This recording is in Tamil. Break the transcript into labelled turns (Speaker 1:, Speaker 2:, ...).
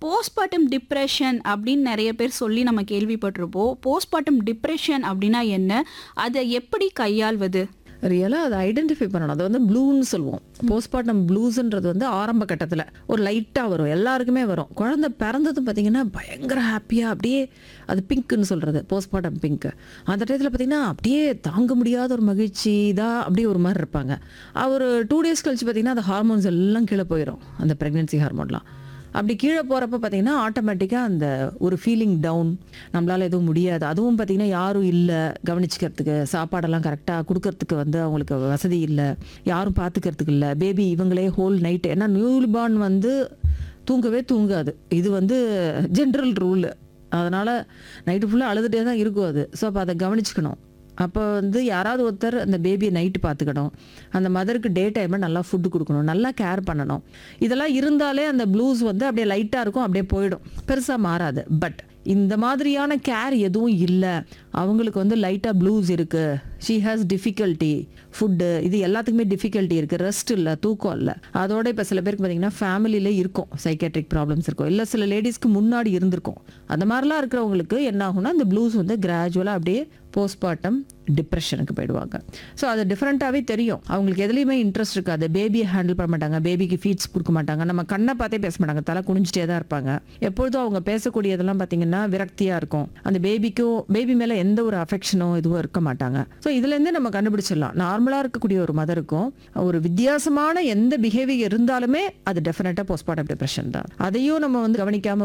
Speaker 1: போஸ்ட்மார்ட்டம் டிப்ரெஷன் அப்படின்னு நிறைய பேர் சொல்லி நம்ம கேள்விப்பட்டிருப்போம் போஸ்ட்மார்ட்டம் டிப்ரெஷன் அப்படின்னா என்ன அதை எப்படி கையாள்வது
Speaker 2: ரியலாக அதை ஐடென்டிஃபை பண்ணணும் அது வந்து ப்ளூன்னு சொல்லுவோம் போஸ்ட்மார்ட்டம் ப்ளூஸ்ன்றது வந்து ஆரம்ப கட்டத்தில் ஒரு லைட்டாக வரும் எல்லாருக்குமே வரும் குழந்தை பிறந்ததும் பார்த்தீங்கன்னா பயங்கர ஹாப்பியாக அப்படியே அது பிங்க்குன்னு சொல்கிறது போஸ்ட்மார்ட்டம் பிங்க் அந்த டயத்தில் பார்த்தீங்கன்னா அப்படியே தாங்க முடியாத ஒரு மகிழ்ச்சி தான் அப்படியே ஒரு மாதிரி இருப்பாங்க ஒரு டூ டேஸ் கழிச்சு பார்த்தீங்கன்னா அந்த ஹார்மோன்ஸ் எல்லாம் கீழே போயிடும் அந்த ப்ரெக்னென்சி ஹார்மோன்லாம் அப்படி கீழே போகிறப்ப பார்த்தீங்கன்னா ஆட்டோமேட்டிக்காக அந்த ஒரு ஃபீலிங் டவுன் நம்மளால் எதுவும் முடியாது அதுவும் பார்த்தீங்கன்னா யாரும் இல்லை கவனிச்சுக்கிறதுக்கு சாப்பாடெல்லாம் கரெக்டாக கொடுக்கறதுக்கு வந்து அவங்களுக்கு வசதி இல்லை யாரும் பார்த்துக்கிறதுக்கு இல்லை பேபி இவங்களே ஹோல் நைட்டு ஏன்னா நியூலிபார்ன் வந்து தூங்கவே தூங்காது இது வந்து ஜென்ரல் ரூல் அதனால் நைட்டு ஃபுல்லாக அழுதுகிட்டே தான் இருக்கும் அது ஸோ அப்போ அதை கவனிச்சுக்கணும் அப்போ வந்து யாராவது ஒருத்தர் அந்த பேபியை நைட்டு பார்த்துக்கணும் அந்த மதருக்கு டே டைமில் நல்லா ஃபுட்டு கொடுக்கணும் நல்லா கேர் பண்ணணும் இதெல்லாம் இருந்தாலே அந்த ப்ளூஸ் வந்து அப்படியே லைட்டாக இருக்கும் அப்படியே போயிடும் பெருசாக மாறாது பட் இந்த மாதிரியான கேர் எதுவும் இல்லை அவங்களுக்கு வந்து லைட்டாக ப்ளூஸ் இருக்குது ஷீ ஹாஸ் டிஃபிகல்ட்டி ஃபுட்டு இது எல்லாத்துக்குமே டிஃபிகல்ட்டி இருக்குது ரெஸ்ட் இல்லை தூக்கம் இல்லை அதோட இப்போ சில பேருக்கு பார்த்தீங்கன்னா ஃபேமிலியிலே இருக்கும் சைக்கேட்ரிக் ப்ராப்ளம்ஸ் இருக்கும் இல்லை சில லேடிஸ்க்கு முன்னாடி இருந்திருக்கும் அந்த மாதிரிலாம் இருக்கிறவங்களுக்கு என்ன ஆகும்னா இந்த ப்ளூஸ் வந்து கிராஜுவலாக அப்படியே போஸ்ட்மார்ட்டம் டிப்ரெஷனுக்கு போயிடுவாங்க ஸோ அது டிஃப்ரெண்ட்டாகவே தெரியும் அவங்களுக்கு எதுலேயுமே இன்ட்ரெஸ்ட் இருக்காது பேபியை ஹேண்டில் பண்ண மாட்டாங்க பேபிக்கு ஃபீட்ஸ் கொடுக்க மாட்டாங்க நம்ம கண்ணை பார்த்தே பேச மாட்டாங்க தலை குனிஞ்சிட்டே தான் இருப்பாங்க எப்பொழுதும் அவங்க பேசக்கூடியதெல்லாம் பார்த்தீங்கன்னா விரக்தியாக இருக்கும் அந்த பேபிக்கும் பேபி மேலே எந்த ஒரு அஃபெக்ஷனோ இதுவும் இருக்க மாட்டாங்க ஸோ இதுலேருந்தே நம்ம கண்டுபிடிச்சிடலாம் நார்மலாக இருக்கக்கூடிய ஒரு மதருக்கும் ஒரு வித்தியாசமான எந்த பிஹேவியர் இருந்தாலுமே அது டெஃபினட்டாக போஸ்ட்மார்ட்டம் டிப்ரெஷன் தான் அதையும் நம்ம வந்து கவனிக்காம